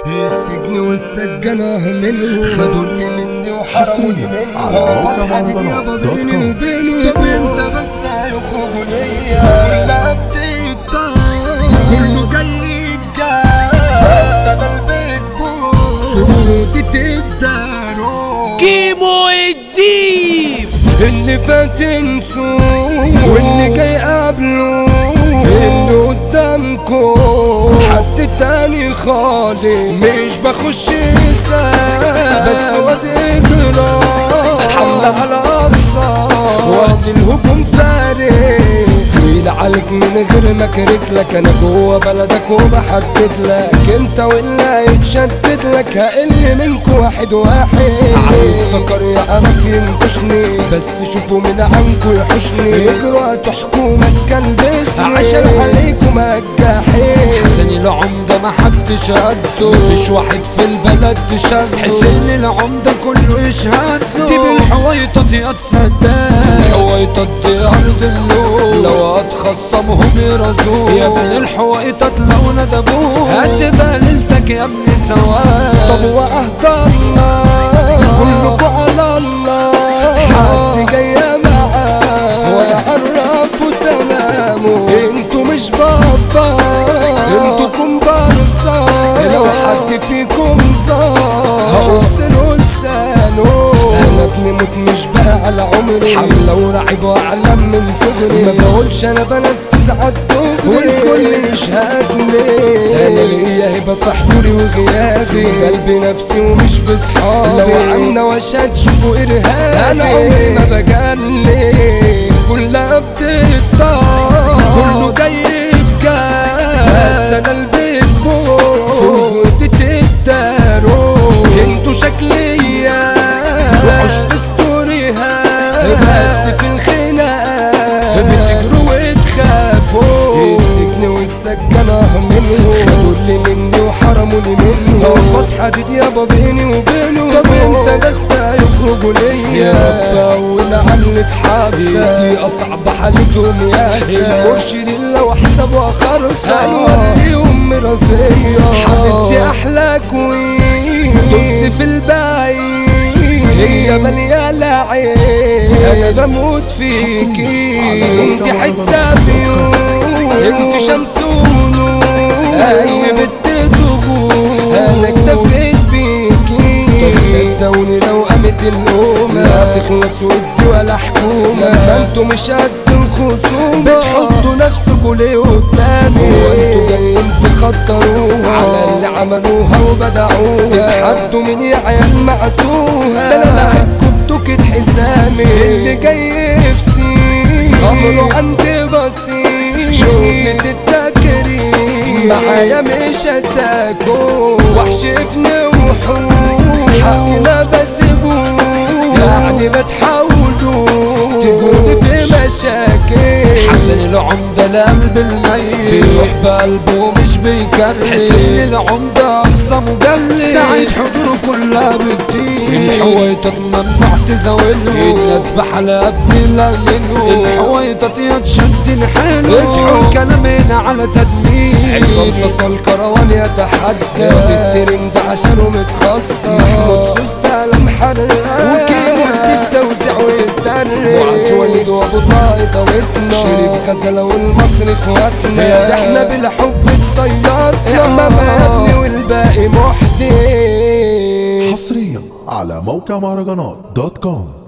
السجن والسجنة منه خدوني مني وحرموني منه على موقع فاصحى دي مهرجانات يابا دوت بيني كوم. وبينه طب انت بس هيخرجوا ليا كلها بتقطع كله جاي في جاز انا البيت بوس صوتي تبدا روح كيمو الديب اللي فات انسوه واللي جاي قبله اللي قدامكم حد تاني خالص مش بخش ساعة بس وقت اجرى حملة على اقصى وقت الهجوم فارغ طويل عليك من غير ما كرت لك انا جوه بلدك وبحدد لك انت واللي هيتشدد لك هقل منكو واحد واحد عايز تكر يعرف ينكشني بس شوفوا من عنكو يحوشني يجروا حكومة تكلبسني عشان عليكم الجحيم حسين العمدة ما حدش قده مفيش واحد في البلد تشهده حسين العمدة كله يشهده دي بالحويطة دي تصدق الحويطة دي أرض اللوم لو هتخصمهم يرزوه يا ابن الحويطة لو ندبوه هتبقى ليلتك يا ابن سواد طب وعهد الله كلكوا على الله حد جاي معاه ولا عرفوا تمامه انتوا مش بابا انتوا كومبارسا لو حد فيكم زار هقص له لسانه انا ابني موت مش بقى على عمري حملة ولاعب واعلم من صغري ما بقولش انا بنفذ عالدغري والكل يشهد لي انا ليا هبه في حضوري وغيابي قلبي نفسي ومش بصحابي لو عنا وشات شوفوا ارهابي انا عمري ما بجلي كلها بتقطع كله جاي في جاز انا البيت بوس فوق تتداروا انتوا شكليا وحش في ستوريها بس في الخناقة بتجروا وتخافوا السجن والسجنة منه خدوا اللي مني وحرموني منه قفص حديد يابا بيني وبينه طب انت بس هيخرجوا ليا يا رب اول عملة حبسة دي اصعب حالتهم يا المرشد اللي لو حسبوا خرصة هنوريهم مرازية حبيبتي احلى كوين دس في الباقي هي مليانة عين انا بموت فيكي انت حتة بيوم انت شمس ونور اي بنت تغور انا اكتفيت بيكي طب صدقوني لو قامت الأمة لا تخلص ودي ولا حكومة لما انتوا مش قد الخصومة بتحطوا نفسكوا ليه قدامي هو انتوا جايين تخطروها على اللي عملوها وبدعوها تتحدوا من يا عيال معتوها ده انا لعبكوا بتوكة حزامي اللي جاي يفسي امره عندي بسيط شغلة التكريم معايا مش هتاكل وحش ابن وحوش حقي ما بسيبوش يعني بتحاولوا تقولي في مشاكل حسين العمدة لقلب الميت بيروح بقلبه مش بيكرر حسين العمدة أقصى مجلد سعيد حضوره كلها بتطير الحويطة ممنوع تزاوله الناس بحالها بتلا منه الحويطة يتشد حلو اصحوا الكلام هنا على تدمير عصام صاصا الكروان يتحدى الترند عشانه متخصص محمود سوسة محرر وكيمو التوزيع والترد وعز وليد وابو طارق طريقنا شريف غزلة والمصري اخواتنا ده احنا بالحب اتصيرنا ماما يا ابني والباقي محدث حصريا على موقع مهرجانات دوت كوم